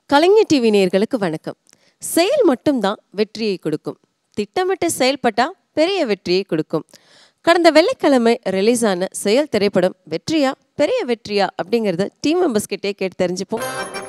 கலைஞர் TV நேயர்களுக்கு வணக்கம் செயல் மட்டும்தான் வெற்றியை கொடுக்கும் திட்டமிட்டு செயல்பட்டா பெரிய வெற்றியை கொடுக்கும் கடந்த வெள்ளிக்கிழமை ரிலீஸ் ஆன செயல் திரைப்படம் வெற்றியா பெரிய வெற்றியா அப்படிங்கறத டீம் மெம்பர்ஸ் கிட்டே கேட்டு தெரிஞ்சுப்போம்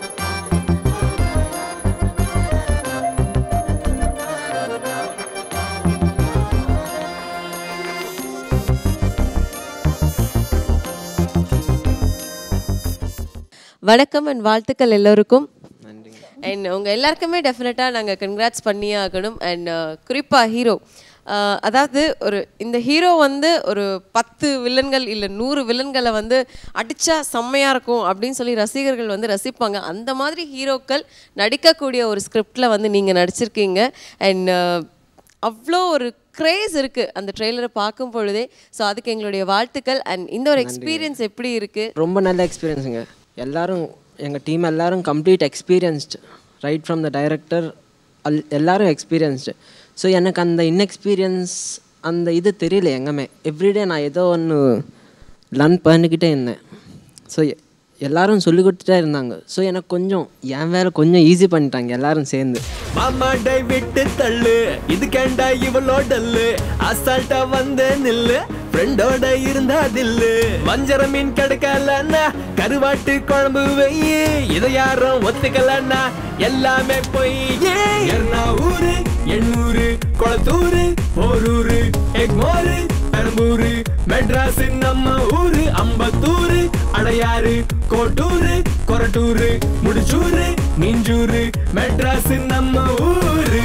வணக்கம் அண்ட் வாழ்த்துக்கள் எல்லோருக்கும் அண்ட் உங்க எல்லாருக்குமே டெஃபினட்டாக நாங்கள் கங்க்ராட்ஸ் பண்ணியே ஆகணும் அண்ட் குறிப்பாக ஹீரோ அதாவது ஒரு இந்த ஹீரோ வந்து ஒரு பத்து வில்லன்கள் இல்லை நூறு வில்லன்களை வந்து அடிச்சா செம்மையாக இருக்கும் அப்படின்னு சொல்லி ரசிகர்கள் வந்து ரசிப்பாங்க அந்த மாதிரி ஹீரோக்கள் நடிக்கக்கூடிய ஒரு ஸ்கிரிப்டில் வந்து நீங்கள் நடிச்சிருக்கீங்க அண்ட் அவ்வளோ ஒரு க்ரேஸ் இருக்குது அந்த ட்ரெய்லரை பார்க்கும் பொழுதே ஸோ அதுக்கு எங்களுடைய வாழ்த்துக்கள் அண்ட் இந்த ஒரு எக்ஸ்பீரியன்ஸ் எப்படி இருக்குது ரொம்ப நல்ல எக்ஸ்பீரியன்ஸுங்க எல்லாரும் எங்கள் டீம் எல்லாரும் complete experienced right from the director all எல்லாரும் எக்ஸ்பீரியன்ஸ்டு ஸோ எனக்கு அந்த இன்எக்ஸ்பீரியன்ஸ் அந்த இது தெரியல எங்கேயுமே எவ்ரிடே நான் ஏதோ ஒன்று லேர்ன் பண்ணிக்கிட்டே இருந்தேன் ஸோ எல்லாரும் சொல்லி கொடுத்துட்டே இருந்தாங்க ஸோ எனக்கு கொஞ்சம் என் வேலை கொஞ்சம் ஈஸி பண்ணிட்டாங்க எல்லாரும் சேர்ந்து மாமாடை விட்டு தள்ளு இது கேண்டா இவளோ டல்லு அசால்ட்டா வந்து நில்லு ஃப்ரெண்டோட இருந்தா தில்லு வஞ்சர மீன் கிடைக்கலன்னா கருவாட்டு குழம்பு வெய்யு இதை யாரும் ஒத்துக்கலன்னா எல்லாமே பொய் எர்ணா ஊரு எண்ணூரு குளத்தூரு போரூரு எக்மோரு பெரம்பூரு மெட்ராஸ் நம்ம ஊரு அம்பத்தூரு அடையாறு கோட்டூரு கொரட்டூரு முடிச்சூரு மீஞ்சூரு மெட்ராஸ் நம்ம ஊரு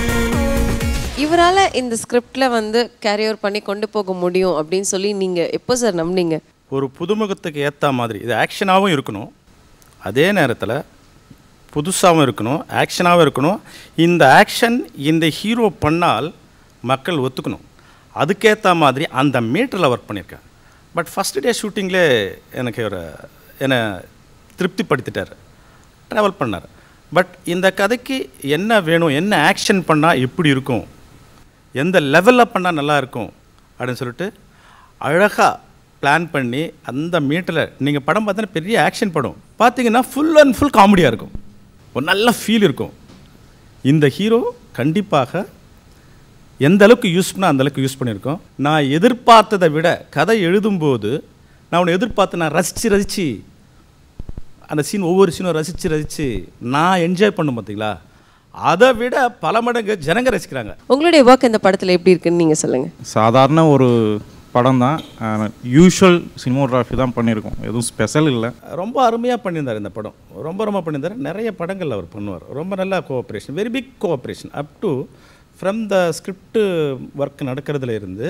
இவரால் இந்த ஸ்கிரிப்டில் வந்து கேரி ஓவர் பண்ணி கொண்டு போக முடியும் அப்படின்னு சொல்லி நீங்கள் எப்போ சார் நம்பினீங்க ஒரு புதுமுகத்துக்கு ஏற்ற மாதிரி இது ஆக்ஷனாகவும் இருக்கணும் அதே நேரத்தில் புதுசாகவும் இருக்கணும் ஆக்ஷனாகவும் இருக்கணும் இந்த ஆக்ஷன் இந்த ஹீரோ பண்ணால் மக்கள் ஒத்துக்கணும் அதுக்கேற்ற மாதிரி அந்த மீட்டரில் ஒர்க் பண்ணியிருக்கேன் பட் ஃபஸ்ட் டே ஷூட்டிங்லே எனக்கு ஒரு என்னை திருப்திப்படுத்திட்டார் ட்ராவல் பண்ணார் பட் இந்த கதைக்கு என்ன வேணும் என்ன ஆக்ஷன் பண்ணால் எப்படி இருக்கும் எந்த லெவலில் பண்ணால் நல்லா இருக்கும் அப்படின்னு சொல்லிட்டு அழகாக பிளான் பண்ணி அந்த மீட்டரில் நீங்கள் படம் பார்த்தா பெரிய ஆக்ஷன் படம் பார்த்தீங்கன்னா ஃபுல் அண்ட் ஃபுல் காமெடியாக இருக்கும் ஒரு நல்ல ஃபீல் இருக்கும் இந்த ஹீரோ கண்டிப்பாக எந்த அளவுக்கு யூஸ் பண்ணால் அந்த அளவுக்கு யூஸ் பண்ணியிருக்கோம் நான் எதிர்பார்த்ததை விட கதை எழுதும்போது நான் உன்னை எதிர்பார்த்து நான் ரசித்து ரசித்து அந்த சீன் ஒவ்வொரு சீனும் ரசித்து ரசித்து நான் என்ஜாய் பண்ணும் பார்த்தீங்களா அதை விட பல மடங்கு ஜனங்க ரசிக்கிறாங்க உங்களுடைய ஒர்க் இந்த படத்தில் எப்படி இருக்குன்னு நீங்கள் சொல்லுங்கள் சாதாரண ஒரு படம் தான் யூஷுவல் சினிமோகிராஃபி தான் பண்ணியிருக்கோம் எதுவும் ஸ்பெஷல் இல்லை ரொம்ப அருமையாக பண்ணியிருந்தார் இந்த படம் ரொம்ப ரொம்ப பண்ணியிருந்தார் நிறைய படங்கள் அவர் பண்ணுவார் ரொம்ப நல்ல cooperation very big cooperation up to from the script work நடக்கிறதுல இருந்து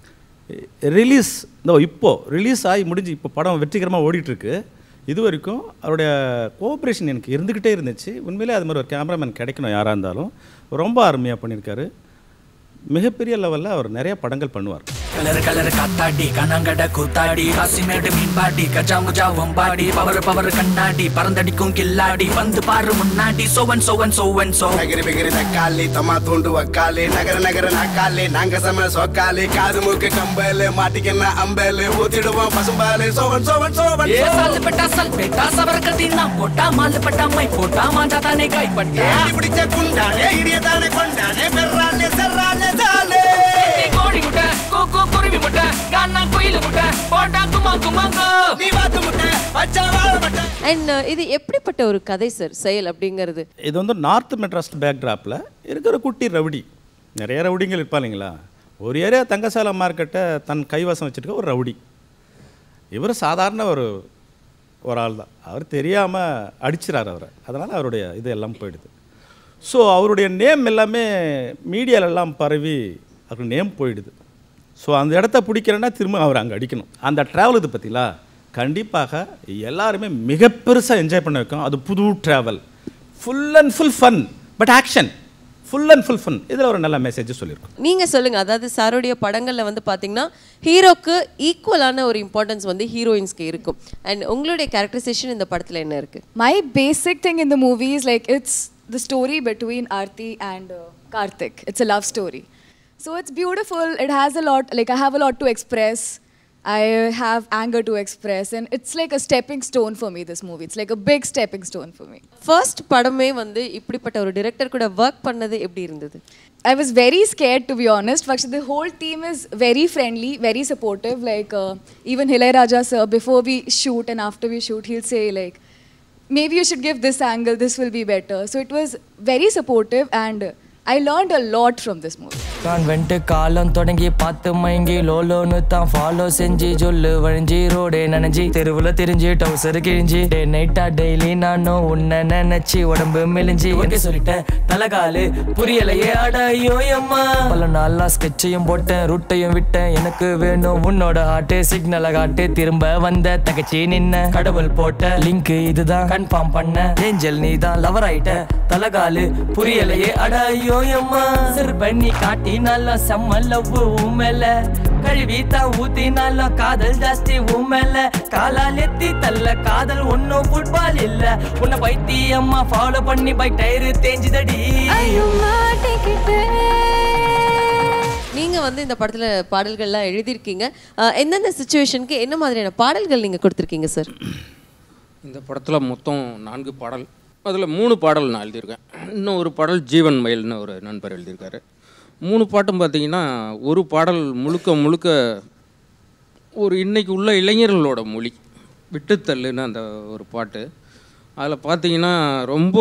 ரிலீஸ் இந்த இப்போது ரிலீஸ் ஆகி முடிஞ்சு இப்போ படம் வெற்றிகரமாக ஓடிட்டுருக்கு இது வரைக்கும் அவருடைய கோஆப்ரேஷன் எனக்கு இருந்துக்கிட்டே இருந்துச்சு உண்மையிலே அது மாதிரி ஒரு கேமராமேன் கிடைக்கணும் யாராக இருந்தாலும் ரொம்ப அருமையாக பண்ணியிருக்காரு மிகப்பெரிய லெவலில் அவர் நிறைய படங்கள் பண்ணுவார் கலர் கலர் காத்தாடி கண்ணங்கட கூத்தாடி காசிமேடு மீன்பாடி கஜா முஜா ஒம்பாடி பவர் பவர் கண்ணாடி பறந்தடிக்கும் கில்லாடி வந்து பாரு முன்னாடி சோவன் சோவன் சோவன் சோ நகரி பிகரி தக்காளி தம்மா தூண்டு வக்காளி நகர நகர நாக்காளி நாங்க சம சொக்காளி காது மூக்கு கம்பல் மாட்டிக்கன்னா அம்பல் ஊத்திடுவோம் பசும்பாலு சோவன் சோவன் சோவன் ஏ சால் பெட்டா சால் பெட்டா சவர் கட்டினா போட்டா மால் பட்டா மை போட்டா மாஞ்சா தானே காய் பட்டா ஏறி பிடிச்ச குண்டானே இடிய தானே கொண்டானே பெறானே செர்றானே தாலே கோழி முட்டை கூக்கு குருவி முட்டை கானா குயில் முட்டை போட்டா குமா குமாங்கோ நீ வாத்து முட்டை பச்சை வாழ முட்டை அண்ட் இது எப்படிப்பட்ட ஒரு கதை சார் செயல் அப்படிங்கிறது இது வந்து நார்த் மெட்ராஸ் பேக்ட்ராப்பில் இருக்கிற குட்டி ரவுடி நிறைய ரவுடிங்கள் இருப்பாங்க ஒரு ஏரியா தங்கசாலை மார்க்கெட்டை தன் கைவசம் வச்சுருக்க ஒரு ரவுடி இவர் சாதாரண ஒரு ஒரு ஆள் தான் அவர் தெரியாமல் அடிச்சிறார் அவரை அதனால் அவருடைய இது எல்லாம் போயிடுது ஸோ அவருடைய நேம் எல்லாமே மீடியாலெல்லாம் பரவி அவருக்கு நேம் போயிடுது ஸோ அந்த இடத்த பிடிக்கிறேன்னா திரும்ப அவர் அங்கே அடிக்கணும் அந்த ட்ராவல் இது பற்றிலா கண்டிப்பாக எல்லாருமே மிக பெருசாக என்ஜாய் பண்ண வைக்கும் அது புது travel full and full fun but action full and full fun இதில் ஒரு நல்ல மெசேஜ் சொல்லியிருக்கோம் நீங்கள் சொல்லுங்கள் அதாவது சாருடைய படங்களில் வந்து பார்த்தீங்கன்னா ஹீரோக்கு ஈக்குவலான ஒரு இம்பார்ட்டன்ஸ் வந்து ஹீரோயின்ஸ்க்கு இருக்கும் அண்ட் உங்களுடைய கேரக்டரைசேஷன் இந்த படத்தில் என்ன இருக்குது My basic thing in the movie is like it's the story between Aarti and uh, Karthik. It's a love story. So it's beautiful. It has a lot, like, I have a lot to express. I have anger to express, and it's like a stepping stone for me. This movie, it's like a big stepping stone for me. First படமே வந்து இப்படிப்பட்ட ஒரு director கூட work பண்ணது எப்படி இருந்தது I was very scared to be honest. But the whole team is very friendly, very supportive. Like uh, even Hilay Raja sir, before we shoot and after we shoot, he'll say like, maybe you should give this angle. This will be better. So it was very supportive, and I learned a lot from this movie. Convent காலம் தொடங்கி பார்த்து மயங்கி லோலோன்னு தான் follow செஞ்சு சொல்லு வழிஞ்சி ரோடே நனைஞ்சி தெருவுல திரிஞ்சு டவுசர் கிழிஞ்சி டே நைட்டா டெய்லி நானும் உன்னை நினைச்சு உடம்பு மெலிஞ்சி ஓகே சொல்லிட்டேன் தலகாலு புரியலையே அட ஐயோ அம்மா பல நாளா ஸ்கெட்சையும் போட்டேன் ரூட்டையும் விட்டேன் எனக்கு வேணும் உன்னோட ஹார்ட்டு சிக்னலை காட்டு திரும்ப வந்த தகச்சி நின்ன கடவுள் போட்ட லிங்க் இதுதான் கன்ஃபார்ம் பண்ண ஏஞ்சல் நீ தான் லவர் ஆயிட்ட தலகாலு புரியலையே அட ஐயோ அம்மா சிறு பண்ணி காட்டினாலும் செம்ம லவ் உண்மையில கழுவி தான் ஊத்தினாலும் காதல் ஜாஸ்தி உண்மையில காலால் எத்தி தள்ள காதல் ஒன்னும் ஃபுட்பால் இல்ல உன்னை பைத்தியம்மா ஃபாலோ பண்ணி பைக் டயரு தேஞ்சுதடி நீங்க வந்து இந்த படத்துல பாடல்கள்லாம் எழுதியிருக்கீங்க அஹ், எந்தெந்த சுச்சுவேஷனுக்கு என்ன மாதிரியான பாடல்கள் நீங்க கொடுத்துருக்கீங்க சார் இந்த படத்தில் மொத்தம் நான்கு பாடல் அதில் மூணு பாடல் நான் எழுதியிருக்கேன் இன்னும் ஒரு பாடல் ஜீவன் மயில்னு ஒரு நண்பர் எழுதியிருக்காரு மூணு பாட்டும் பார்த்தீங்கன்னா ஒரு பாடல் முழுக்க முழுக்க ஒரு இன்னைக்கு உள்ள இளைஞர்களோட மொழி விட்டுத்தள்ளுன்னு அந்த ஒரு பாட்டு அதில் பார்த்தீங்கன்னா ரொம்ப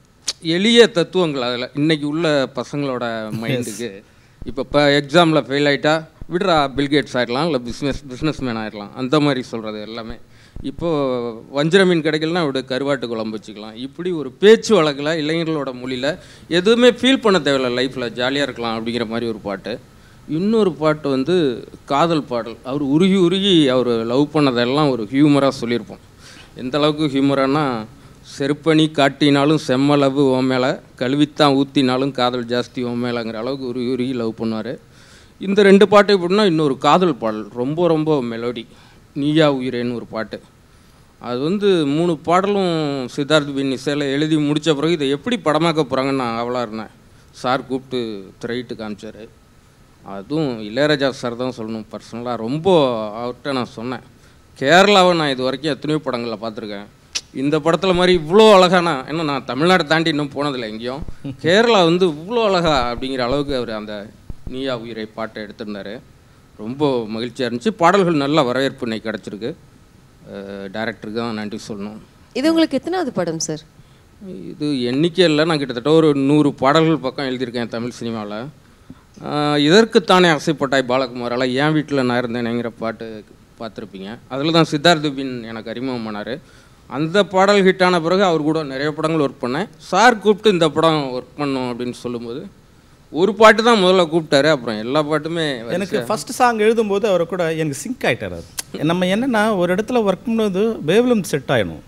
எளிய தத்துவங்கள் அதில் இன்னைக்கு உள்ள பசங்களோட மைண்டுக்கு இப்போ இப்போ எக்ஸாமில் ஃபெயில் ஆகிட்டா விடுறா பில்கேட்ஸ் ஆகிடலாம் இல்லை பிஸ்னஸ் பிஸ்னஸ் மேன் ஆகிடலாம் அந்த மாதிரி சொல்கிறது எல்லாமே இப்போது வஞ்சிர மீன் கிடைக்கலனா விட கருவாட்டு குழம்பு வச்சுக்கலாம் இப்படி ஒரு பேச்சு வழக்கில் இளைஞர்களோட மொழியில் எதுவுமே ஃபீல் பண்ண தேவையில்ல லைஃப்பில் ஜாலியாக இருக்கலாம் அப்படிங்கிற மாதிரி ஒரு பாட்டு இன்னொரு பாட்டு வந்து காதல் பாடல் அவர் உருகி உருகி அவர் லவ் பண்ணதெல்லாம் ஒரு ஹியூமராக சொல்லியிருப்போம் எந்த அளவுக்கு ஹியூமரானா செருப்பணி காட்டினாலும் செம்ம லவ் ஓ மேலே கழுவித்தான் ஊற்றினாலும் காதல் ஜாஸ்தி ஓ மேலேங்கிற அளவுக்கு உருகி உருகி லவ் பண்ணார் இந்த ரெண்டு பாட்டு எப்படின்னா இன்னொரு காதல் பாடல் ரொம்ப ரொம்ப மெலோடி நீயா உயிரேன்னு ஒரு பாட்டு அது வந்து மூணு பாடலும் சித்தார்த் பின் இசையில் எழுதி முடித்த பிறகு இதை எப்படி படமாக்க போகிறாங்கன்னு நான் அவளாக இருந்தேன் சார் கூப்பிட்டு திரையிட்டு காமிச்சார் அதுவும் இளையராஜா சார் தான் சொல்லணும் பர்சனலாக ரொம்ப அவர்கிட்ட நான் சொன்னேன் கேரளாவை நான் இது வரைக்கும் எத்தனையோ படங்களில் பார்த்துருக்கேன் இந்த படத்தில் மாதிரி இவ்வளோ அழகானா ஏன்னா நான் தமிழ்நாட்டை தாண்டி இன்னும் போனதில்லை எங்கேயும் கேரளா வந்து இவ்வளோ அழகா அப்படிங்கிற அளவுக்கு அவர் அந்த நீயா உயிரை பாட்டை எடுத்திருந்தாரு ரொம்ப மகிழ்ச்சியாக இருந்துச்சு பாடல்கள் நல்ல வரவேற்பு இன்னைக்கு கிடச்சிருக்கு டேரக்டருக்கு தான் நன்றி சொல்லணும் இது உங்களுக்கு எத்தனாவது படம் சார் இது எண்ணிக்கை இல்லை நான் கிட்டத்தட்ட ஒரு நூறு பாடல்கள் பக்கம் எழுதியிருக்கேன் தமிழ் சினிமாவில் இதற்குத்தானே ஆசைப்பட்டாய் பாலகுமாரால் என் வீட்டில் நான் இருந்தேனேங்கிற பாட்டு பார்த்துருப்பீங்க அதில் தான் சித்தார்த் பின் எனக்கு அறிமுகம் பண்ணார் அந்த பாடல் ஹிட்டான பிறகு அவர் கூட நிறைய படங்கள் ஒர்க் பண்ணேன் சார் கூப்பிட்டு இந்த படம் ஒர்க் பண்ணோம் அப்படின்னு சொல்லும்போது ஒரு பாட்டு தான் முதல்ல கூப்பிட்டாரு அப்புறம் எல்லா பாட்டுமே எனக்கு வரிசையா- ஃபர்ஸ்ட் சாங் எழுதும்போது அவர் கூட எனக்கு சிங்க் ஆகிட்டார் அது நம்ம என்னென்னா ஒரு இடத்துல ஒர்க் பண்ணும்போது வேவ்லம் செட் ஆகிடும்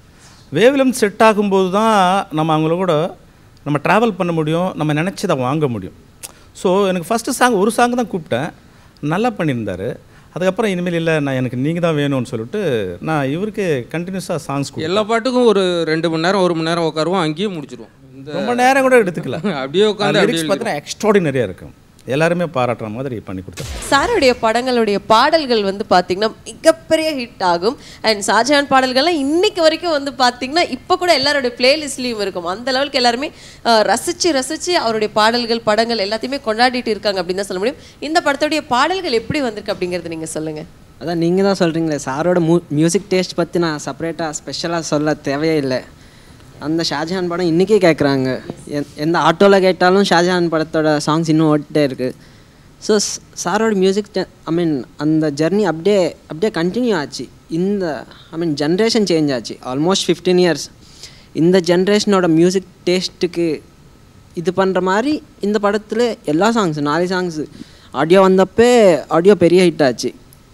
வேவ்லம் செட் ஆகும்போது தான் நம்ம அவங்கள கூட நம்ம ட்ராவல் பண்ண முடியும் நம்ம நினச்சதை வாங்க முடியும் ஸோ எனக்கு ஃபஸ்ட்டு சாங் ஒரு சாங் தான் கூப்பிட்டேன் நல்லா பண்ணியிருந்தார் அதுக்கப்புறம் இனிமேல் இல்லை நான் எனக்கு நீங்கள் தான் வேணும்னு சொல்லிட்டு நான் இவருக்கு கண்டினியூஸாக சாங்ஸ் எல்லா பாட்டுக்கும் ஒரு ரெண்டு மணி நேரம் ஒரு மணி நேரம் உட்காருவோம் அங்கேயும் முடிச்சிருவோம் இந்த ரொம்ப நேரம் கூட எடுத்துக்கல அப்படியே உட்காந்து லிரிக்ஸ் பார்த்தீங்கன்னா எக்ஸ்ட்ராடினரியாக இருக்கும் எல்லாருமே பாராட்டுற மாதிரி பண்ணி கொடுத்தாரு சாருடைய படங்களுடைய பாடல்கள் வந்து பார்த்தீங்கன்னா மிகப்பெரிய ஹிட் ஆகும் அண்ட் ஷாஜஹான் பாடல்கள்லாம் இன்னைக்கு வரைக்கும் வந்து பார்த்தீங்கன்னா இப்போ கூட எல்லாருடைய பிளேலிஸ்ட்லேயும் இருக்கும் அந்த லெவலுக்கு எல்லாருமே அஹ், ரசிச்சு ரசிச்சு அவருடைய பாடல்கள் படங்கள் எல்லாத்தையுமே கொண்டாடிட்டு இருக்காங்க அப்படின்னு தான் சொல்ல முடியும் இந்த படத்துடைய பாடல்கள் எப்படி வந்திருக்கு அப்படிங்கறது நீங்க சொல்லுங்க அதான் நீங்கள் தான் சொல்கிறீங்களே சாரோட மூ மியூசிக் டேஸ்ட் பற்றி நான் செப்பரேட்டாக ஸ்பெஷலாக சொல்ல தேவையே இல்லை அந்த ஷாஜஹான் படம் இன்றைக்கே கேட்குறாங்க எந்த ஆட்டோவில் கேட்டாலும் ஷாஜஹான் படத்தோட சாங்ஸ் இன்னும் ஓடிட்டே இருக்குது ஸோ சாரோட மியூசிக் ஐ மீன் அந்த ஜர்னி அப்படியே அப்படியே கண்டினியூ ஆச்சு இந்த ஐ மீன் ஜென்ரேஷன் சேஞ்ச் ஆச்சு ஆல்மோஸ்ட் ஃபிஃப்டீன் இயர்ஸ் இந்த ஜென்ரேஷனோட மியூசிக் டேஸ்ட்டுக்கு இது பண்ணுற மாதிரி இந்த படத்தில் எல்லா சாங்ஸ் நாலு சாங்ஸு ஆடியோ வந்தப்பே ஆடியோ பெரிய ஹிட் ஆச்சு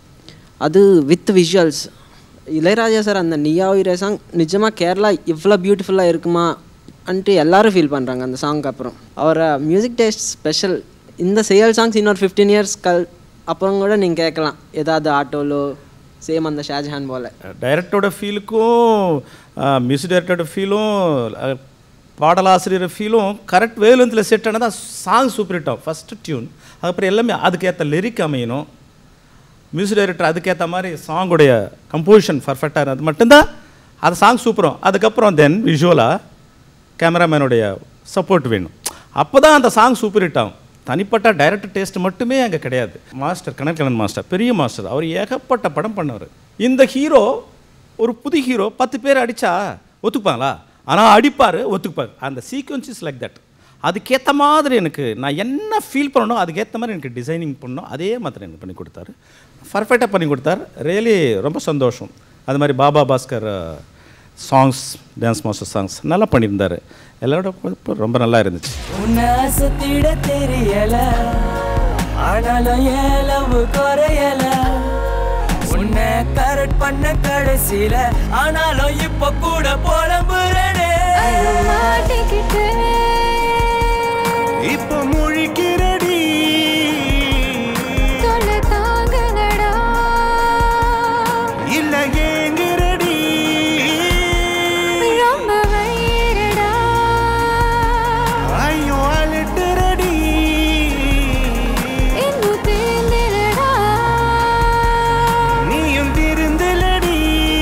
அது வித் விஷுவல்ஸ் இளையராஜா சார் அந்த நியா உயிரே சாங் நிஜமாக கேரளா இவ்வளோ பியூட்டிஃபுல்லாக இருக்குமா அன்ட்டு எல்லாரும் ஃபீல் பண்ணுறாங்க அந்த சாங்க்கு அப்புறம் அவரை மியூசிக் டேஸ்ட் ஸ்பெஷல் இந்த செயல் சாங்ஸ் இன்னொரு ஃபிஃப்டீன் இயர்ஸ் கல் அப்புறம் கூட நீங்கள் கேட்கலாம் ஏதாவது ஆட்டோலோ சேம் அந்த ஷாஜஹான் போல் டைரக்டரோட ஃபீலுக்கும் மியூசிக் டைரக்டரோட ஃபீலும் பாடலாசிரியர் ஃபீலும் கரெக்ட் வேலுந்தில் செட் ஆனால் தான் சாங் சூப்பர் ஹிட் ஆகும் ஃபஸ்ட்டு டியூன் அதுக்கப்புறம் எல்லாமே அதுக்கேற்ற லிரிக் அமையணும் மியூசிக் டைரக்டர் அதுக்கேற்ற மாதிரி சாங்குடைய கம்போசிஷன் பர்ஃபெக்டாக இருந்தது மட்டும்தான் அது சாங் சூப்பரும் அதுக்கப்புறம் தென் விஷுவலாக கேமராமேனுடைய சப்போர்ட் வேணும் அப்போ தான் அந்த சாங் சூப்பர் ஹிட் ஆகும் தனிப்பட்ட டைரக்டர் டேஸ்ட் மட்டுமே அங்கே கிடையாது மாஸ்டர் கனகலன் மாஸ்டர் பெரிய மாஸ்டர் அவர் ஏகப்பட்ட படம் பண்ணவர் இந்த ஹீரோ ஒரு புது ஹீரோ பத்து பேர் அடித்தா ஒத்துப்பாங்களா ஆனால் அடிப்பார் ஒத்துப்பார் அந்த சீக்வன்ஸ் இஸ் லைக் தட் அதுக்கேற்ற மாதிரி எனக்கு நான் என்ன ஃபீல் பண்ணணும் அதுக்கேற்ற மாதிரி எனக்கு டிசைனிங் பண்ணணும் அதே மாதிரி எனக்கு பண்ணி கொடுத்தாரு பர்ஃபெக்டாக பண்ணி கொடுத்தாரு ரியலி ரொம்ப சந்தோஷம் அது மாதிரி Baba Bhaskar songs dance master songs நல்லா பண்ணியிருந்தார் எல்லாரோட குரூப்பு ரொம்ப நல்லா இருந்துச்சு உன்னை அசத்திட தெரியல ஆனாலும் என் லவ் குறையல உன்னை கரெக்ட் பண்ண கடைசியில ஆனாலும் இப்ப கூட புலம்புறனே இப்போ முழிக்கிறடி இல்ல ஏங்குறடி ஐயோ அழுட்டுறடி நீயும் திருந்தலடி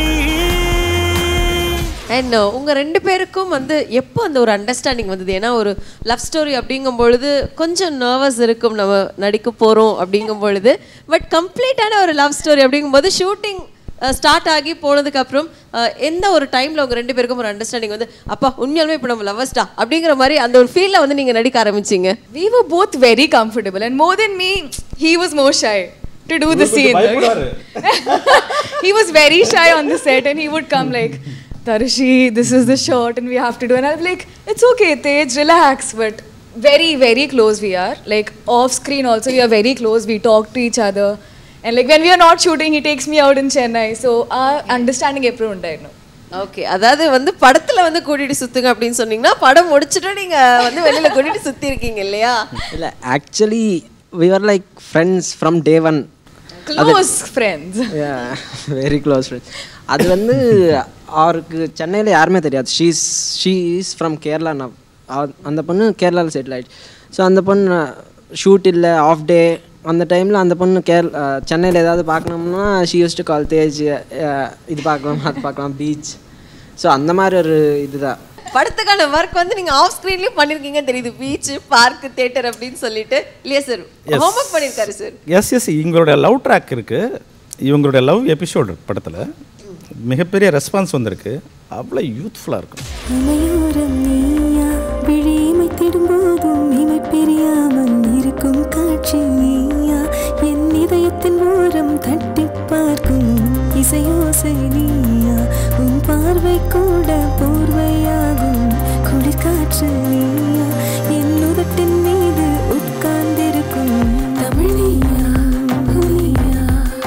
அண்ட் உங்க ரெண்டு பேருக்கும் வந்து எப்போ அந்த ஒரு அண்டர்ஸ்டாண்டிங் வந்தது ஏன்னா ஒரு லவ் ஸ்டோரி அப்படிங்கும் பொழுது கொஞ்சம் நர்வஸ் இருக்கும் நம்ம நடிக்க போறோம் அப்படிங்கும் பொழுது பட் கம்ப்ளீட்டான ஒரு லவ் ஸ்டோரி அப்படிங்கும்போது ஷூட்டிங் ஸ்டார்ட் ஆகி போனதுக்கு அப்புறம் அஹ், எந்த ஒரு டைம்ல உங்க ரெண்டு பேருக்கும் ஒரு அண்டர்ஸ்டாண்டிங் வந்து அப்பா உண்மையாலுமே இப்போ நம்ம லவர்ஸ்டா அப்படிங்கிற மாதிரி அந்த ஒரு ஃபீல்ல வந்து நீங்க நடிக்க ஆரம்பிச்சீங்க We were both very comfortable, and more than me, he was more shy to do the scene. he was very shy on the set, and he would come like, Tarishi, this is the shot, and we have to do. And I'll be like, it's okay, Tej, relax. But very, very close we are. Like off screen also, we are very close. We talk to each other. And like when we are not shooting, he takes me out in Chennai. So our understanding எப்பவும் உண்டாയിരുന്നു okay அதாவது வந்து படத்துல வந்து கூட்டிட்டு சுத்துங்க அப்படின்னு சொன்னீங்கன்னா படம் முடிச்சுட்டு நீங்க வந்து வெளியில கூட்டிட்டு சுத்தி இருக்கீங்க இல்லையா இல்லை actually we were like friends from day one Close friends. Very close friends அது வந்து அவருக்கு சென்னையில் யாருமே தெரியாது she's she is from Kerala நான் அந்த பொண்ணு கேரளாவில் செட்டில் ஆயிடுச்சு ஸோ அந்த பொண்ணு ஷூட் இல்லை ஆஃப் டே அந்த டைமில் அந்த பொண்ணு கேர் சென்னையில் ஏதாவது பார்க்கணும்னா she use to call Tej ah, இது பார்க்கலாம் அது பார்க்கலாம் பீச் ஸோ அந்த மாதிரி ஒரு இதுதான் படத்துக்கான ஒர்க் வந்து நீங்க ஆஃப் ஸ்கிரீன்லயும் பண்ணிருக்கீங்க தெரியுது பீச் பார்க் தியேட்டர் அப்படின்னு சொல்லிட்டு இல்லையா சார் Yes. ஹோம்ஒர்க் பண்ணிருக்காரு சார் எஸ் எஸ் இவங்களோட லவ் ட்ராக் இருக்குது இவங்களுடைய லவ் எபிசோடு படத்தில் மிகப்பெரிய ரெஸ்பான்ஸ் வந்திருக்கு அவ்வளோ யூத்ஃபுல்லாக இருக்கும் இமையோரம் நீயா விழிமை திடும்போதும் இமை பிரியாமல் இருக்கும் காட்சி நீயா என் இதயத்தின் ஓரம் தட்டி பார்க்கும் இசையோசை நீயா உன் பார்வை கூட போர்வையாகும் குளிர்காற்று நீயா என் உதட்டின் மீது உட்கார்ந்திருக்கும் தமிழ் நீயா ஒலியா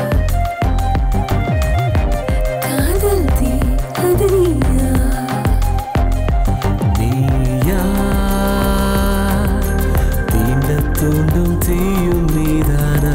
காதல் தீ அது நீயா நீயா தீண்ட தூண்டும் தீயும் நீதானா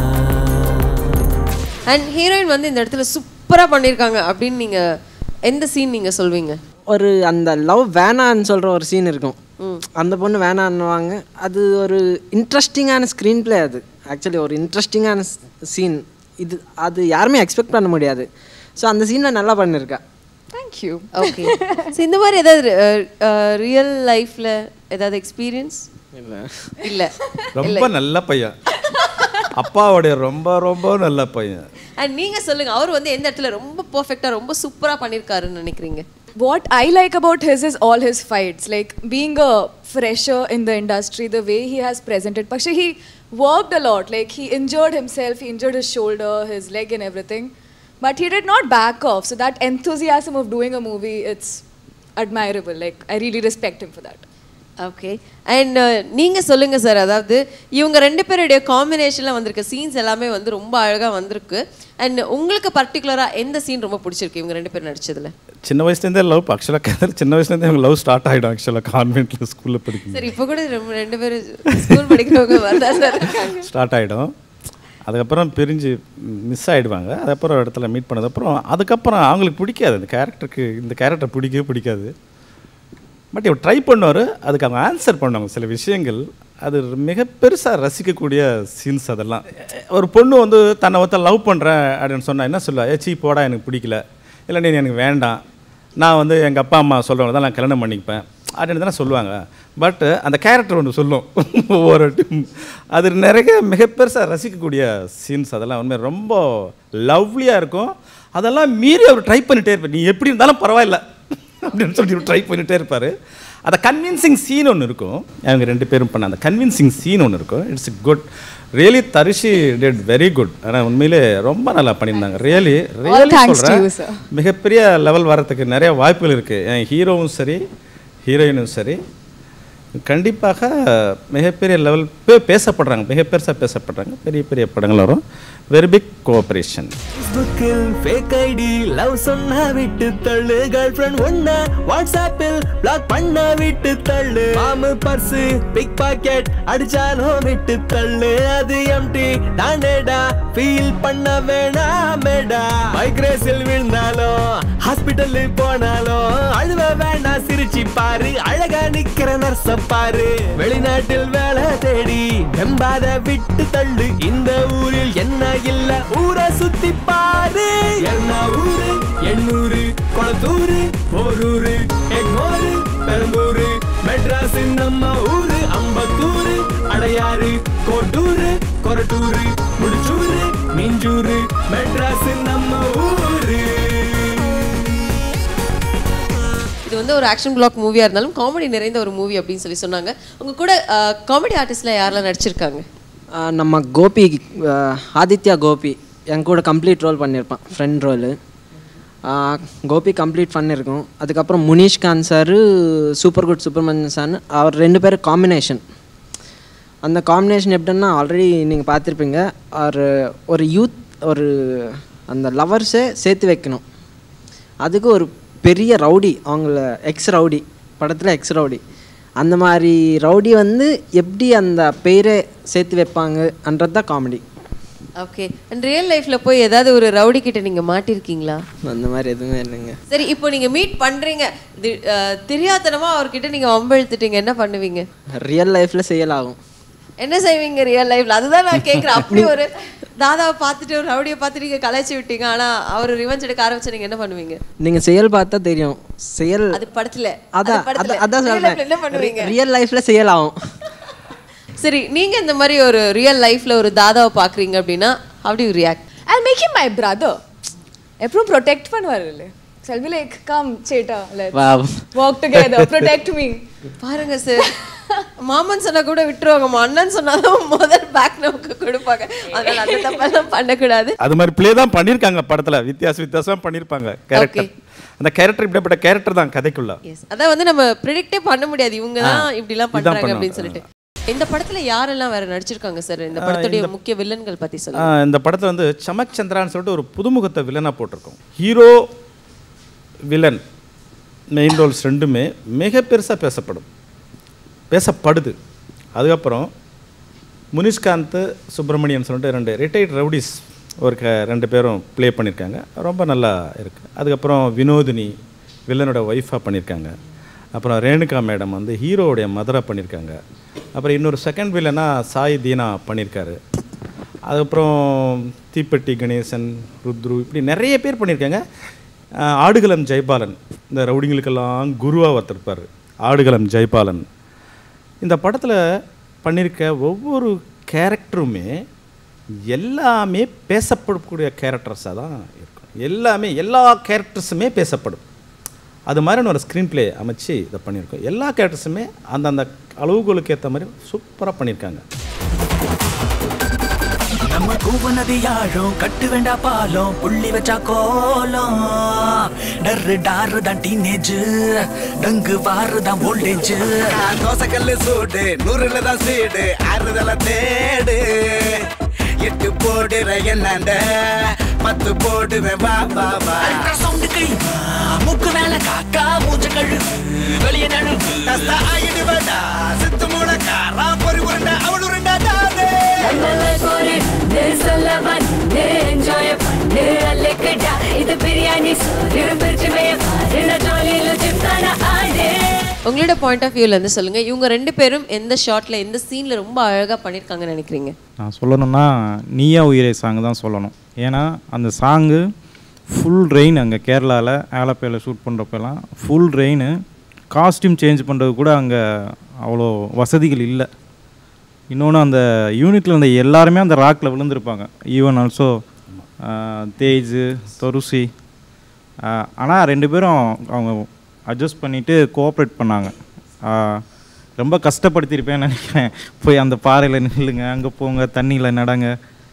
அண்ட் ஹீரோயின் வந்து இந்த இடத்துல சூப்பரா பண்ணிருக்காங்க அப்படின்னு நீங்க எந்த சீன் நீங்க சொல்வீங்க ஒரு அந்த லவ் வேணான்னு சொல்கிற ஒரு சீன் இருக்கும் அந்த பொண்ணு வேணான்னுவாங்க அது ஒரு இன்ட்ரெஸ்டிங்கான ஸ்க்ரீன் ப்ளே அது ஆக்சுவலி ஒரு இன்ட்ரெஸ்டிங்கான சீன் இது அது யாருமே எக்ஸ்பெக்ட் பண்ண முடியாது ஸோ அந்த சீனை நல்லா பண்ணியிருக்கா Thank you. ஓகே ஸோ இந்த மாதிரி ஏதாவது ரியல் லைஃப்ல ஏதாவது எக்ஸ்பீரியன்ஸ் இல்லை இல்ல ரொம்ப நல்ல பையன் அப்பாவுடைய ரொம்ப ரொம்ப நல்ல பையன் அண்ட் நீங்க சொல்லுங்க அவர் வந்து எந்த இடத்துல ரொம்ப பெர்ஃபெக்ட்டா ரொம்ப சூப்பரா பண்ணிருக்காருன்னு நினைக்கிறீங்க What I like about his is all his fights. Like being a fresher in the industry, the way he has presented. Paksha, he worked a lot. Like he injured himself, he injured his shoulder, his leg, and everything. But he did not back off. So that enthusiasm of doing a movie, it's admirable. Like I really respect him for that. Okay and நீங்க சொல்லுங்க sir அதாவது இவங்க ரெண்டு பேருடைய காம்பினேஷன்ல வந்திருக்க scenes எல்லாமே வந்து ரொம்ப அழகா வந்திருக்கு அண்ட் உங்களுக்கு பர்டிகுலரா எந்த சீன் ரொம்ப பிடிச்சிருக்கு இவங்க ரெண்டு பேரும் நடிச்சதுல சின்ன வயசுலேருந்தே லவ் ஆக்சுவலாக கதல் சின்ன வயசுலேருந்தே இவங்க லவ் ஸ்டார்ட் ஆகிடும் ஆக்சுவலாக கான்வென்ட்டில் ஸ்கூலில் படிக்கும் சரி இப்போ கூட ரொம்ப ரெண்டு பேரும் ஸ்கூல் படிக்கிறவங்க வரதா சார் இருக்காங்க ஸ்டார்ட் ஆகிடும் அதுக்கப்புறம் பிரிஞ்சு மிஸ் ஆகிடுவாங்க அதுக்கப்புறம் ஒரு இடத்துல மீட் பண்ணதுக்கப்புறம் அதுக்கப்புறம் அவங்களுக்கு பிடிக்காது இந்த கேரக்டருக்கு இந்த கேரக்டர் பிடிக்கவே பிடிக்காது பட் இவர் ட்ரை பண்ணுவார் அதுக்கு அவங்க ஆன்சர் பண்ணுவாங்க சில விஷயங்கள் அது மிக பெருசாக ரசிக்கக்கூடிய சீன்ஸ் அதெல்லாம் ஒரு பொண்ணு வந்து தன்னை ஒருத்தர் லவ் பண்ணுறேன் அப்படின்னு சொன்னால் என்ன சொல்லுவா ஏ சீ போடா எனக்கு பிடிக்கல இல்லை நீ எனக்கு வேண்டாம் நான் வந்து எங்கள் அப்பா அம்மா சொல்கிறவங்க தான் நான் கல்யாணம் பண்ணிப்பேன் அப்படின்னு தானே சொல்லுவாங்க பட் அந்த கேரக்டர் ஒன்று சொல்லும் ஒவ்வொரு டீம் அது நிறைய மிக பெருசாக ரசிக்கக்கூடிய சீன்ஸ் அதெல்லாம் உண்மை ரொம்ப லவ்லியாக இருக்கும் அதெல்லாம் மீறி அவர் ட்ரை பண்ணிட்டே இருப்பார் நீ எப்படி இருந்தாலும் பரவாயில்ல அப்படின்னு சொல்லி ட்ரை பண்ணிட்டே இருப்பார் அந்த கன்வின்சிங் சீன் ஒன்று இருக்கும் அவங்க ரெண்டு பேரும் பண்ண அந்த கன்வின்சிங் சீன் ஒன்று இருக்கும் it's good really Tharushi did very good ஆனால் உண்மையிலே ரொம்ப நல்லா பண்ணியிருந்தாங்க really really thanks to you, சொல்கிறேன் மிகப்பெரிய லெவல் வரத்துக்கு நிறைய வாய்ப்புகள் இருக்குது என் ஹீரோவும் சரி ஹீரோயினும் சரி கண்டிப்பாக மிகப்பெரிய லெவல் பே பேசப்படுறாங்க மிக பெருசாக பேசப்படுறாங்க பெரிய பெரிய படங்கள் வரும் வெரி பிக் கோஆப்ரேஷன் ஃபேஸ்புக்கில் ஃபேக் ஐடி லவ் சொன்னா விட்டு தள்ளு கேர்ள் ஃப்ரெண்ட் ஒன்ன வாட்ஸ்அப்பில் பிளாக் பண்ண விட்டு தள்ளு மாமு பர்ஸ் பிக் பாக்கெட் அடிச்சாலும் விட்டு தள்ளு அது எம்டி நானேடா ஃபீல் பண்ண வேணாமேடா மைக்ரேஸில் விழுந்தாலும் ஹாஸ்பிட்டல் போனாலும் அழுவ வேண்டாம் சிரிச்சு பாரு அழகா நிக்கிற நர்ச பாரு வெளிநாட்டில் வேலை தேடி வெம்பாத விட்டு தள்ளு இந்த ஊரில் என்ன இல்ல ஊரை சுத்தி பாரு என்ன ஊரு எண்ணூரு குளத்தூரு போரூரு எங்கோரு பெரம்பூரு மெட்ராஸ் நம்ம ஊரு அம்பத்தூரு அடையாறு கோட்டூரு கொரட்டூரு முடிச்சூரு மீஞ்சூரு மெட்ராஸ் நம்ம ஊரு இது வந்து ஒரு ஆக்ஷன் பிளாக் மூவியாக இருந்தாலும் காமெடி நிறைந்த ஒரு மூவி அப்படின்னு சொல்லி சொன்னாங்க உங்க கூட காமெடி ஆர்டிஸ்ட்ல யாரெல்லாம் நடிச்சிருக்காங்க ஆஹ் நம்ம கோபி ஆஹ் ஆதித்யா கோபி என் கூட கம்ப்ளீட் ரோல் பண்ணியிருப்பான் ஃப்ரெண்ட் ரோலு கோபி கம்ப்ளீட் பண்ணியிருக்கோம் அதுக்கப்புறம் Munishkanth sir super good Subramanian sir அவர் ரெண்டு பேரும் காம்பினேஷன் அந்த காம்பினேஷன் எப்படின்னா ஆல்ரெடி நீங்கள் பார்த்துருப்பீங்க ஒரு ஒரு யூத் ஒரு அந்த லவர்ஸை சேர்த்து வைக்கணும் அதுக்கு ஒரு பெரிய ரவுடி அவங்கள எக்ஸ் ரவுடி படத்தில் எக்ஸ் ரவுடி அந்த மாதிரி ரவுடி வந்து எப்படி அந்த பேரை சேர்த்து வைப்பாங்கன்றது தான் காமெடி ஓகே அண்ட் ரியல் லைஃப்ல போய் ஏதாவது ஒரு ரவுடி கிட்ட நீங்க மாட்டிருக்கீங்களா அந்த மாதிரி எதுவுமே இல்லைங்க சரி இப்போ நீங்க மீட் பண்றீங்க தி- அஹ், தெரியாத்தனமா அவர்கிட்ட நீங்க வம்பெழுத்துட்டீங்க என்ன பண்ணுவீங்க ரியல் லைஃப்பில் செய்யலாகும் என்ன செய்வீங்க ரியல் லைஃப்ல அதுதான் நான் கேக்குறேன் அப்படி ஒரு தாதாவை பார்த்துட்டு ஒரு ரவுடியை பார்த்து நீங்க கலாய்ச்சி விட்டீங்க ஆனா அவர் ரிவெஞ்ச் எடுக்க ஆரம்பிச்சு நீங்க என்ன பண்ணுவீங்க நீங்கள் செயல் பார்த்தா தெரியும் செயல் அது படத்துல அதான் அது படத்துல. அதான் அதான் Real life ல என்ன சொல்கிறேன் பண்ணுவீங்க ரியல் லைஃப்பில் செயலாகும் சரி நீங்க இந்த மாதிரி ஒரு ரியல் லைஃப்ல ஒரு தாதாவை பாக்குறீங்க அப்படின்னா how do you react I'll make him my brother. எப்பவும் protect பண்ணுவாரு So I'll be like, come, Cheta, let's Wow. walk together, protect me. பாருங்க சார் மாமன் சொன்னா கூட விட்டுருவாங்க அண்ணன் சொன்னாதான் முதல் பேக் நமக்கு கொடுப்பாங்க அதனால அந்த தப்பெல்லாம் பண்ணக்கூடாது அது மாதிரி ப்ளே தான் பண்ணியிருக்காங்க படத்தில் வித்தியாச வித்தியாசமாக பண்ணியிருப்பாங்க கேரக்டர் அந்த கேரக்டர் இப்படிப்பட்ட கேரக்டர் தான் கதைக்குள்ள எஸ் அதான் வந்து நம்ம ப்ரிடிக்டே பண்ண முடியாது இவங்க தான் ஆ, இப்படிலாம் இதான் பண்றாங்க பண்ணுவாங்க. அப்படின்னு சொல்லிட்டு இந்த படத்துல யாரெல்லாம் வேற நடிச்சிருக்காங்க சார் இந்த படத்துடைய முக்கிய வில்லன்கள் பத்தி ஆ, சொல்லுங்க இந்த படத்தில் வந்து சமக் சந்திரான்னு சொல்லிட்டு ஒரு புதுமுகத்தை வில்லனாக போட்டிருக்கோம் ஹீரோ வில்லன் மெயின் ரோல்ஸ் ரெண்டுமே மிக பெருசாக பேசப்படும் பேசப்படுது அதுக்கப்புறம் முனிஷ்காந்த் சுப்பிரமணியன் சொல்லிட்டு ரெண்டு ரிட்டையர்ட் ரவுடிஸ் ஒரு க ரெண்டு பேரும் ப்ளே பண்ணியிருக்காங்க ரொம்ப நல்லா இருக்குது அதுக்கப்புறம் வினோதினி வில்லனோட ஒய்ஃபாக பண்ணியிருக்காங்க அப்புறம் ரேணுகா மேடம் வந்து ஹீரோவுடைய மதராக பண்ணியிருக்காங்க அப்புறம் இன்னொரு செகண்ட் வில்லனா சாய் தீனா பண்ணியிருக்காரு அதுக்கப்புறம் தீப்பெட்டி கணேசன் ருத்ரு இப்படி நிறைய பேர் பண்ணியிருக்காங்க ஆஹ் ஆடுகளம் ஜெயபாலன் இந்த ரவுடிங்களுக்கெல்லாம் குருவாக ஒருத்தருப்பார் ஆடுகளம் ஜெயபாலன் இந்த படத்தில் பண்ணியிருக்க ஒவ்வொரு கேரக்டருமே எல்லாமே பேசப்படக்கூடிய கேரக்டர்ஸாக தான் இருக்கும் எல்லாமே எல்லா கேரக்டர்ஸுமே பேசப்படும் அது மாதிரியான ஒரு ஸ்க்ரீன் ப்ளே அமைச்சு இதை பண்ணியிருக்கோம் எல்லா கேரக்டர்ஸுமே அந்தந்த அளவுகளுக்கு ஏற்ற மாதிரி சூப்பராக பண்ணியிருக்காங்க நம்ம கூவ நதி யாழும் கட்டு வேண்டா பாலம் புள்ளி வச்சா கோலம் டர்ரு டாரு தான் டீனேஜ் டங்கு வாரு தான் ஓல்டேஜ் தோசை கல்லு சூடு நூறுல தான் சீடு ஆறுதல தேடு எட்டு போடுற என்னண்ட பத்து போடுவேன் வா வா வா சவுண்டு கைமா மூக்கு மேல காக்கா மூச்ச கழு வெளியே நழுவு கஸ்தா ஆயிடுவேடா சித்து மூட காரா பொறி உருண்டா அவள் உருண்டா தானே இது பிரியாணி சோறு பிரிச்சு மேய பாரு நான் ஜாலியில சிப்தான ஆடு உங்களோட பாயிண்ட் ஆஃப் வியூல இருந்து சொல்லுங்க இவங்க ரெண்டு பேரும் எந்த ஷாட்ல எந்த சீன்ல ரொம்ப அழகா பண்ணிருக்காங்கன்னு நினைக்கிறீங்க நான் சொல்லணும்னா நீயா உயிரே சாங் தான் சொல்லணும் ஏன்னா அந்த சாங்கு ஃபுல் ரெயின் அங்கே கேரளாவில் ஆலப்பையில் ஷூட் பண்ணுறப்பெல்லாம் ஃபுல் ரெயின் காஸ்டியூம் சேஞ்ச் பண்ணுறது கூட அங்கே அவ்வளோ வசதிகள் இல்லை இன்னொன்று அந்த யூனிட்டில் இருந்த எல்லாருமே அந்த ராக்கில் விழுந்திருப்பாங்க ஈவன் ஆல்சோ தேஜ் தொருசி ஆனால் ரெண்டு பேரும் அவங்க அட்ஜஸ்ட் பண்ணிவிட்டு கோஆப்ரேட் பண்ணாங்க ஆஹ், ரொம்ப கஷ்டப்படுத்தியிருப்பேன்னு நினைக்கிறேன் போய் அந்த பாறையில் நில்லுங்க அங்கே போங்க தண்ணியில் நடங்க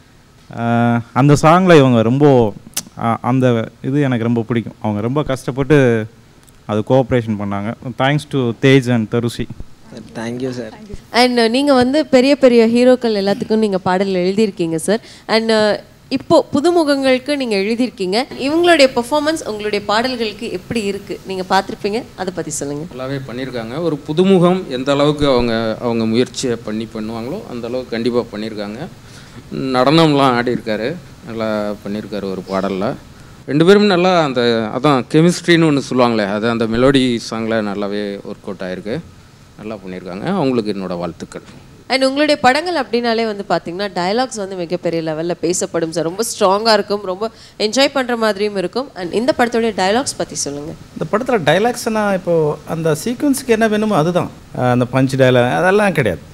ஆஹ், அந்த சாங்கில் இவங்க ரொம்ப ஆஹ், அந்த இது எனக்கு ரொம்ப பிடிக்கும் அவங்க ரொம்ப கஷ்டப்பட்டு அது கோஆப்ரேஷன் பண்ணாங்க thanks to Tej and Tharushi thank you sir and நீங்க வந்து பெரிய பெரிய ஹீரோக்கள் எல்லாத்துக்கும் நீங்க பாடல் எழுதியிருக்கீங்க சார் அண்ட் இப்போ புதுமுகங்களுக்கு நீங்க எழுதியிருக்கீங்க இவங்களுடைய பெர்ஃபார்மன்ஸ் உங்களுடைய பாடல்களுக்கு எப்படி இருக்கு நீங்க பார்த்திருப்பீங்க அதை பத்தி சொல்லுங்க நல்லாவே பண்ணியிருக்காங்க ஒரு புதுமுகம் எந்த அளவுக்கு அவங்க அவங்க முயற்சியை பண்ணி பண்ணுவாங்களோ அந்த அளவுக்கு கண்டிப்பாக பண்ணியிருக்காங்க நடனம்லாம் ஆடியிருக்காரு நல்லா பண்ணியிருக்காரு ஒரு பாடலில் ரெண்டு பேரும் நல்லா அந்த அதான் கெமிஸ்ட்ரின்னு ஒன்று சொல்லுவாங்களே அது அந்த மெலோடி சாங்கில் நல்லாவே ஒர்க் அவுட் ஆயிருக்கு நல்லா பண்ணியிருக்காங்க அவங்களுக்கு என்னோட வாழ்த்துக்கள் அண்ட் உங்களுடைய படங்கள் அப்படின்னாலே வந்து பார்த்தீங்கன்னா டயலாக்ஸ் வந்து மிகப்பெரிய லெவலில் பேசப்படும் சார் ரொம்ப ஸ்ட்ராங்காக இருக்கும் ரொம்ப என்ஜாய் பண்ணுற மாதிரியும் இருக்கும் அண்ட் இந்த படத்துடைய டயலாக்ஸ் பற்றி சொல்லுங்கள் இந்த படத்தில் டைலாக்ஸ்னா இப்போது அந்த சீக்வன்ஸுக்கு என்ன வேணுமோ அதுதான் அஹ் அந்த பஞ்ச் டைலாக் அதெல்லாம் கிடையாது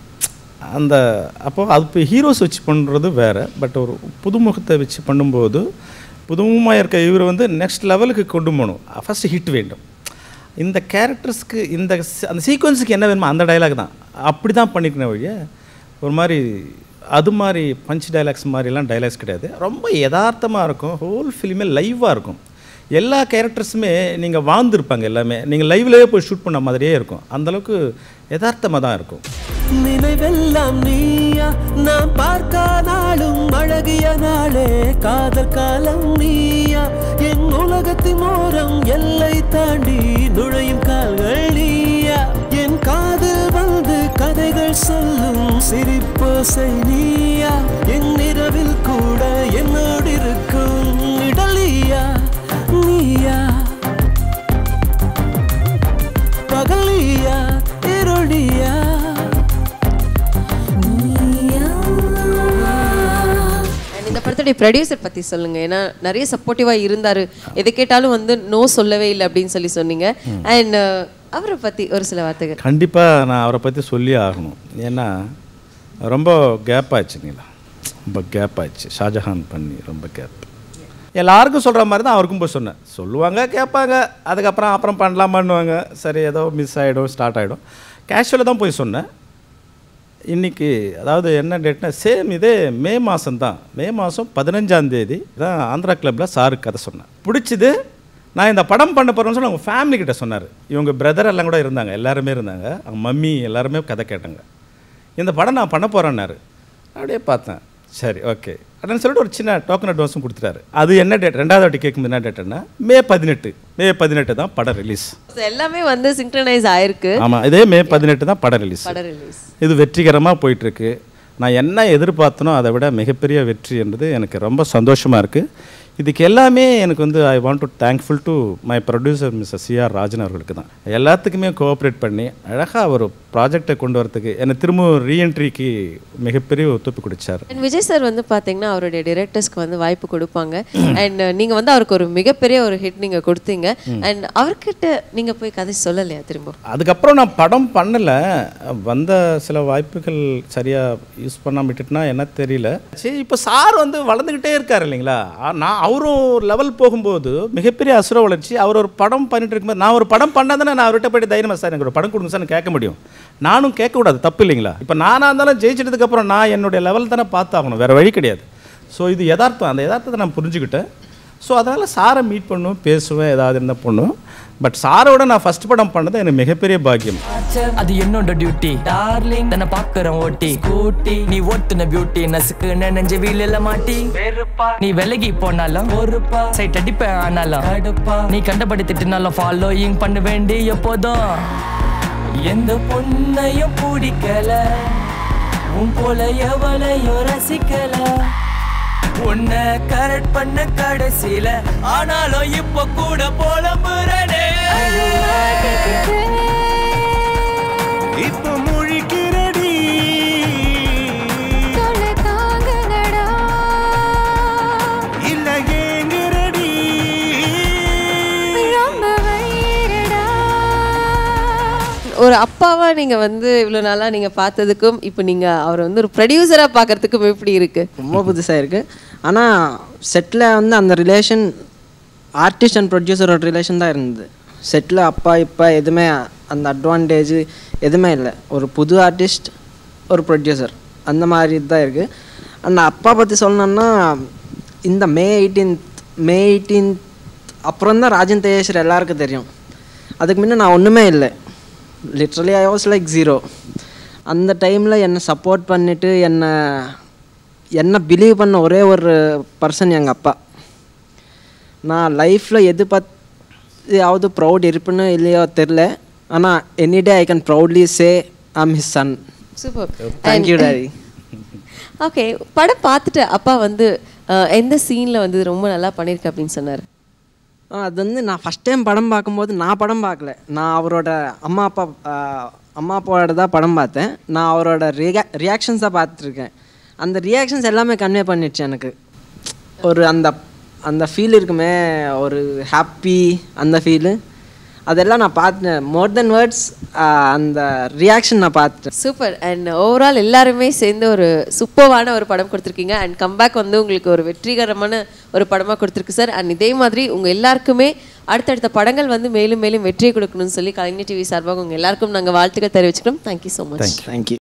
அந்த அப்போது அது இப்போ ஹீரோஸ் வச்சு பண்ணுறது வேறு பட் ஒரு புதுமுகத்தை வச்சு பண்ணும்போது புதுமுகமாக இருக்க இவர் வந்து நெக்ஸ்ட் லெவலுக்கு கொண்டு போகணும் ஃபஸ்ட்டு ஹிட் வேண்டும் இந்த கேரக்டர்ஸ்க்கு இந்த ஸ்- அந்த சீக்வன்ஸுக்கு என்ன வேணுமோ அந்த டைலாக் தான் அப்படி தான் பண்ணிக்கணும் வழிய ஒரு மாதிரி அது மாதிரி பஞ்ச் டைலாக்ஸ் மாதிரிலாம் டைலாக்ஸ் கிடையாது ரொம்ப யதார்த்தமாக இருக்கும் ஹோல் ஃபிலிமே லைவாக இருக்கும் எல்லா கேரக்டர்ஸுமே நீங்கள் வாழ்ந்துருப்பாங்க எல்லாமே நீங்கள் லைவ்லேயே போய் ஷூட் பண்ண மாதிரியே இருக்கும் அந்தளவுக்கு யதார்த்தமாக தான் இருக்கும் நினைவெல்லாம் நீயா நான் பார்க்க நாளும் அழகிய நாளே காதல் காலம் நீயா என் உலகத்தின் ஓரம் எல்லை தாண்டி நுழையும் கால்கள் நீயா என் காதில் வந்து கதைகள் சொல்லும் சிரிப்போசை நீயா என் இரவில் கூட என்னோடு இருக்கும் இடலியா நீயா பகலியா இருளியா அண்ட் இந்த படத்துடைய ப்ரொடியூசர் பற்றி சொல்லுங்கள் ஏன்னா நிறைய சப்போர்ட்டிவாக இருந்தார் எது கேட்டாலும் வந்து நோ சொல்லவே இல்லை அப்படின்னு சொல்லி சொன்னீங்க அண்ட் அவரை பற்றி ஒரு சில வார்த்தைகள் கண்டிப்பாக நான் அவரை பற்றி சொல்லி ஆகணும் ஏன்னா ரொம்ப கேப் ஆச்சுங்களா ரொம்ப கேப் ஆச்சு ஷாஜஹான் பண்ணி ரொம்ப கேப் எல்லாருக்கும் சொல்கிற மாதிரி தான் அவருக்கும் போய் சொன்னேன் சொல்லுவாங்க கேட்பாங்க அதுக்கப்புறம் அப்புறம் பண்ணலாமான்னுவாங்க சரி ஏதோ மிஸ் ஆகிடும் ஸ்டார்ட் ஆகிடும் கேஷுவலாக தான் போய் சொன்னேன் இன்றைக்கி அதாவது என்ன டேட்னா சேம் இதே மே மாதம் தான் மே மாதம் பதினஞ்சாம் தேதி தான் ஆந்திரா கிளப்பில் சாருக்கு கதை சொன்னேன் பிடிச்சிது நான் இந்த படம் பண்ண போகிறேன்னு சொல்லி அவங்க ஃபேமிலி கிட்ட சொன்னார் இவங்க பிரதர் எல்லாம் கூட இருந்தாங்க எல்லாருமே இருந்தாங்க அவங்க மம்மி எல்லாருமே கதை கேட்டாங்க இந்த படம் நான் பண்ண போகிறேன்னாரு அப்படியே பார்த்தேன் சரி ஓகே அப்படின்னு சொல்லிட்டு ஒரு சின்ன டோக்கன் அட்வான்ஸும் கொடுத்துட்டாரு அது என்ன டேட் ரெண்டாவது வாட்டி கேட்கும்போது என்ன டேட்டுன்னா மே பதினெட்டு மே பதினெட்டு தான் படம் ரிலீஸ் எல்லாமே வந்து சிங்க்ரனைஸ் ஆயிருக்கு ஆமாம் இதே மே பதினெட்டு தான் படம் ரிலீஸ் படம் ரிலீஸ் இது வெற்றிகரமாக போயிட்டுருக்கு நான் என்ன எதிர்பார்த்தனோ அதை விட மிகப்பெரிய வெற்றி என்பது எனக்கு ரொம்ப சந்தோஷமாக இருக்குது இதுக்கு எல்லாமே எனக்கு வந்து I want to thankful to my producer mister CR Rajan அவர்களுக்கு தான் எல்லாத்துக்குமே கோஆப்ரேட் பண்ணி அழகாக ஒரு ப்ராஜெக்டை கொண்டு வரதுக்கு என்னை திரும்ப ரீஎன்ட்ரிக்கு மிகப்பெரிய ஒத்துழைப்பு கொடுத்தார் அண்ட் விஜய் சார் வந்து பார்த்தீங்கன்னா அவருடைய டிரெக்டர்ஸ்க்கு வந்து வாய்ப்பு கொடுப்பாங்க அண்ட் நீங்கள் வந்து அவருக்கு ஒரு மிகப்பெரிய ஒரு ஹிட் நீங்கள் கொடுத்தீங்க அண்ட் அவர்கிட்ட நீங்கள் போய் கதை சொல்லலையா திரும்ப அதுக்கப்புறம் நான் படம் பண்ணலை வந்த சில வாய்ப்புகள் சரியாக யூஸ் பண்ணாம விட்டுட்டுனா என்ன தெரியல சரி இப்போ சார் வந்து வளர்ந்துக்கிட்டே இருக்கார் இல்லைங்களா ஆ, நான் அவரும் ஒரு லெவல் போகும்போது மிகப்பெரிய அசுர வளர்ச்சி அவர் ஒரு படம் பண்ணிட்டு இருக்கும்போது நான் ஒரு படம் பண்ணாதானே நான் அவர்கிட்ட போயிட்டு தைரியமா சார் எனக்கு ஒரு படம் கொடுங்க சார் கேட்க முடியும் நானும் கேட்கக்கூடாது தப்பு இல்லைங்களா இப்போ நானாக இருந்தாலும் ஜெயிச்சிட்டதுக்கப்புறம் நான் என்னுடைய லெவல் தானே பார்த்தாகணும் வேறு வழி கிடையாது ஸோ இது யதார்த்தம் அந்த யதார்த்தத்தை நான் புரிஞ்சுக்கிட்டேன் ஸோ அதனால் சாரை மீட் பண்ணும் பேசுவேன் ஏதாவது என்ன பண்ணும் பட் சாரோட நான் ஃபஸ்ட் படம் பண்ணது எனக்கு மிகப்பெரிய பாக்கியம் அது என்னோட டியூட்டி டார்லிங் தன்னை பாக்குறேன் ஓட்டி ஸ்கூட்டி நீ ஓட்டுன பியூட்டி நசுக்கு நெஞ்ச வீலில மாட்டி நீ விலகி போனாலும் பொறுப்பா சைட் அடிப்பேன் ஆனாலும் அடுப்பா நீ கண்டபடி திட்டினாலும் ஃபாலோயிங் பண்ண வேண்டி எப்போதும் எந்த பொண்ணையும் பிடிக்கல உன் போல எவளையும் ரசிக்கல உன்னை கரெக்ட் பண்ண கடைசியில ஆனாலும் இப்ப கூட போலம்புறனே அப்பாவை நீங்க வந்து இவ்வளவு நாளா நீங்க பார்த்ததுக்கும் இப்போ நீங்க அவரை வந்து ஒரு ப்ரொடியூசரா பார்க்கறதுக்கும் எப்படி இருக்கு ரொம்ப புதுசாக இருக்குது ஆனால் செட்டில் வந்து அந்த ரிலேஷன் ஆர்டிஸ்ட் அண்ட் ப்ரொடியூசரோட ரிலேஷன் தான் இருந்தது செட்டில் அப்பா இப்போ எதுவுமே அந்த அட்வான்டேஜ் எதுவுமே இல்லை ஒரு புது ஆர்டிஸ்ட் ஒரு ப்ரொடியூசர் அந்த மாதிரி தான் இருக்குது அண்ட் அப்பா பற்றி சொல்லணுன்னா இந்த மே எயிட்டீன்த் மே எயிட்டீன்த் அப்புறம் தான் ராஜன் தேஜேஸ்வர் எல்லாருக்கும் தெரியும் அதுக்கு முன்ன நான் ஒன்றுமே இல்லை literally I was like zero அந்த டைமில் என்னை சப்போர்ட் பண்ணிவிட்டு என்னை என்ன பிலீவ் பண்ண ஒரே ஒரு பர்சன் எங்கள் அப்பா நான் லைஃப்பில் எது பற்றியாவது ப்ரௌட் இருப்புன்னு இல்லையோ தெரில ஆனால் any day I can proudly say I'm his son super thank you daddy okay படம் பார்த்துட்டு அப்பா வந்து அஹ், எந்த சீன்ல வந்து ரொம்ப நல்லா பண்ணியிருக்க அப்படின்னு சொன்னார் அது வந்து நான் ஃபஸ்ட் டைம் படம் பார்க்கும்போது நான் படம் பார்க்கல நான் அவரோட அம்மா அப்பா ஆ, அம்மா அப்பாவோட தான் படம் பார்த்தேன் நான் அவரோட ரியா ரியாக்ஷன்ஸ் தான் பார்த்துருக்கேன் அந்த ரியாக்ஷன்ஸ் எல்லாமே கன்வே பண்ணிடுச்சு எனக்கு ஒரு அந்த அந்த ஃபீல் இருக்குமே ஒரு ஹாப்பி அந்த ஃபீலு அதெல்லாம் நான் பார்த்தேன் மோர் தென் வேர்ட்ஸ் அந்த ரியாக்ஷன் நான் பார்த்துட்டேன் சூப்பர் அண்ட் ஓவரால் எல்லாருமே சேர்ந்து ஒரு சூப்பர்வான ஒரு படம் கொடுத்துருக்கீங்க அண்ட் கம்பேக் வந்து உங்களுக்கு ஒரு வெற்றிகரமான ஒரு படமாக கொடுத்துருக்கு சார் அண்ட் இதே மாதிரி உங்கள் எல்லாருக்குமே அடுத்தடுத்த படங்கள் வந்து மேலும் மேலும் வெற்றியை கொடுக்கணும்னு சொல்லி கலைஞர் டிவி சார்பாக உங்கள் எல்லாருக்கும் நாங்கள் வாழ்த்துக்கள் தெரிவிச்சுக்கிறோம் தேங்க்யூ ஸோ மச் தேங்க்யூ